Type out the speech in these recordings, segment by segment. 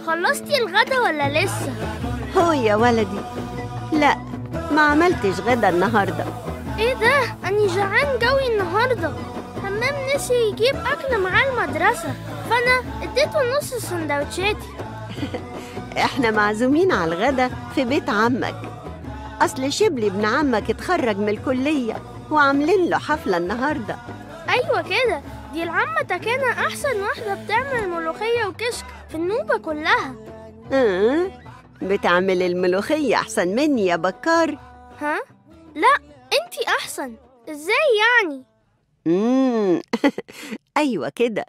خلصتي الغدا ولا لسه هو يا ولدي لا ما عملتش غدا النهارده ايه ده اني جعان قوي النهارده همام نسي يجيب اكل معاه المدرسه فانا اديته نص سندوتشاتي احنا معزومين على الغدا في بيت عمك اصل شبلي ابن عمك اتخرج من الكليه وعاملين له حفله النهارده ايوه كده دي العمة تكانا احسن واحده بتعمل ملوخيه وكشك في النوبه كلها أه؟ بتعمل الملوخيه احسن مني يا بكار ها لا انتي احسن ازاي يعني امم ايوه كده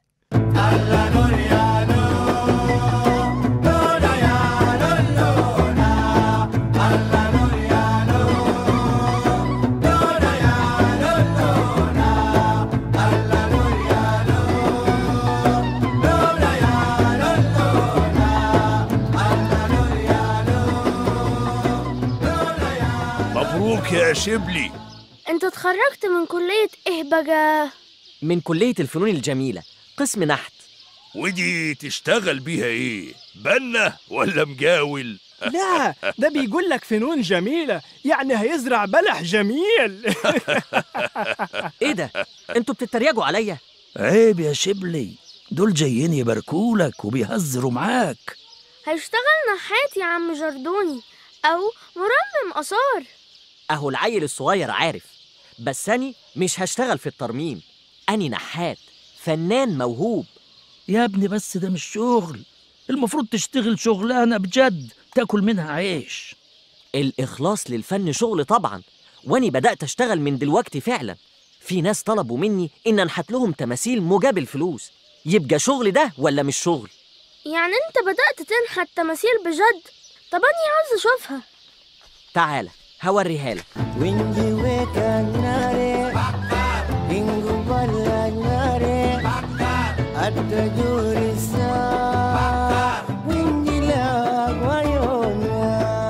مبروك يا شبلي انت اتخرجت من كليه ايه بقى من كلية الفنون الجميلة قسم نحت ودي تشتغل بيها ايه بنا ولا مجاول لا ده بيقول لك فنون جميلة يعني هيزرع بلح جميل ايه ده انتوا بتتريقوا عليا عيب يا شبلي دول جايين يباركولك وبيهزروا معاك هيشتغل نحات يا عم جردوني او مرمم اثار اهو العيل الصغير عارف بس اني مش هشتغل في الترميم اني نحات فنان موهوب يا ابني بس ده مش شغل المفروض تشتغل شغلانة بجد تاكل منها عيش الإخلاص للفن شغل طبعا واني بدأت أشتغل من دلوقتي فعلا في ناس طلبوا مني إن أنحت لهم تماثيل مجاب الفلوس يبقى شغل ده ولا مش شغل يعني انت بدأت تنحت تماثيل بجد طب اني عاوز اشوفها تعالى هوريها لك Windy weka nare Ingu balla nare Atta jurisa Windy la guayona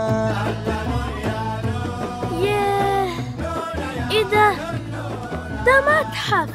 ياه ايه ده ده متحف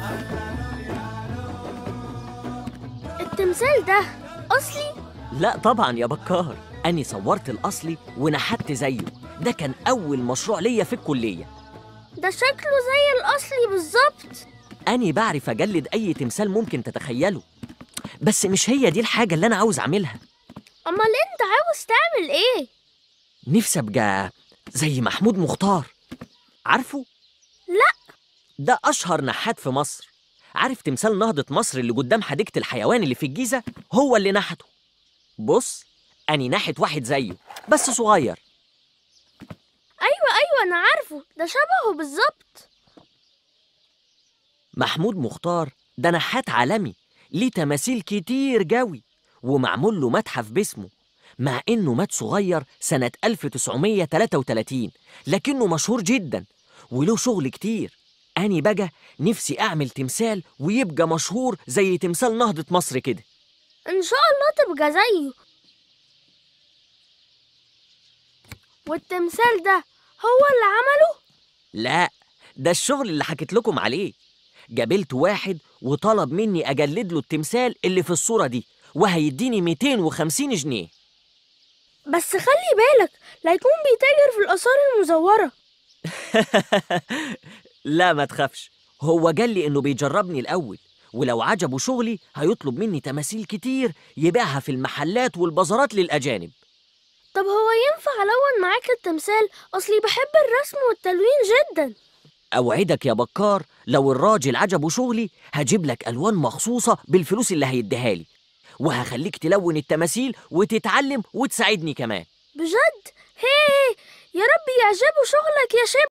التمثال ده اصلي لا طبعا يا بكار أني صورت الأصلي ونحت زيه ده كان أول مشروع ليا في الكلية ده شكله زي الاصلي بالظبط أني بعرف أجلد أي تمثال ممكن تتخيله بس مش هي دي الحاجة اللي أنا عاوز أعملها امال انت عاوز تعمل ايه نفسي أبقى زي محمود مختار عارفه؟ لا ده أشهر نحات في مصر عارف تمثال نهضة مصر اللي قدام حديقة الحيوان اللي في الجيزة هو اللي نحته بص أني نحت واحد زيه بس صغير ايوه ايوه انا عارفه ده شبهه بالظبط محمود مختار ده نحات عالمي ليه تماثيل كتير جوي ومعمول له متحف باسمه مع إنه مات صغير سنة 1933 لكنه مشهور جدا وله شغل كتير أني بقى نفسي أعمل تمثال ويبقى مشهور زي تمثال نهضة مصر كده ان شاء الله تبقى زيه والتمثال ده هو اللي عمله لا ده الشغل اللي حكيت لكم عليه قابلت واحد وطلب مني أجلد له التمثال اللي في الصورة دي وهيديني 250 جنيه بس خلي بالك لا يكون بيتاجر في الآثار المزورة لا ما تخافش هو قال لي إنه بيجربني الأول ولو عجبه شغلي هيطلب مني تماثيل كتير يبيعها في المحلات والبازارات للأجانب طب هو ينفع ألون معاك التمثال أصلي بحب الرسم والتلوين جدا أوعدك يا بكار لو الراجل عجبه شغلي هجيب لك ألوان مخصوصة بالفلوس اللي هيديها لي وهخليك تلون التماثيل وتتعلم وتساعدني كمان بجد هي يا رب يعجبه شغلك يا شب